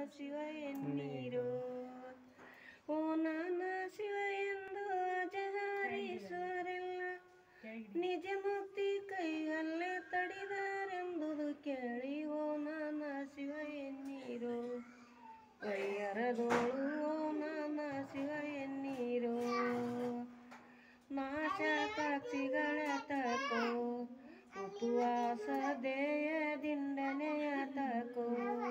ಶಿವ ಎನ್ನೀರು ಓ ನಾನ ಶಿವ ಎಂದು ಅಜಹಾರೀಶ್ವರೆಲ್ಲ ನಿಜ ಮುಕ್ತಿ ಕೈಯಲ್ಲೇ ತಡಿದಾರೆಂಬುದು ಕೇಳಿ ಓ ನಾನ ಶಿವ ಎನ್ನೀರು ವೈಯರದೋಳು ಓ ನಾನ ಶಿವ ಎನ್ನೀರು ನಾಶ ಪಕ್ಷಿಗಳ ತಕೋ ಉಪವಾಸ ದೇಯದಿಂದನೆಯ ತಕೋ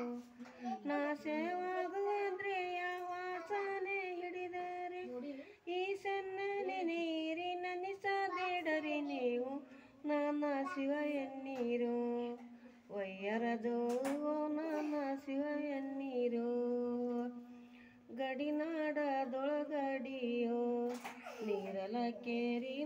ನಾಶವಾಗುವಂದ್ರೆಯ ವಾಸನೆ ಹಿಡಿದರೆ ಈ ಸಣ್ಣನೆ ನೀರಿನ ನಿಸಬೇಡರಿ ನೀವು ನನ್ನ ಶಿವ ಎನ್ನೀರು ವಯ್ಯರದೋಳು ನನ್ನ ಶಿವ ಎನ್ನೀರು ಗಡಿನಾಡದೊಳಗಡಿಯೋ ನೀರಲ ಕೇರಿ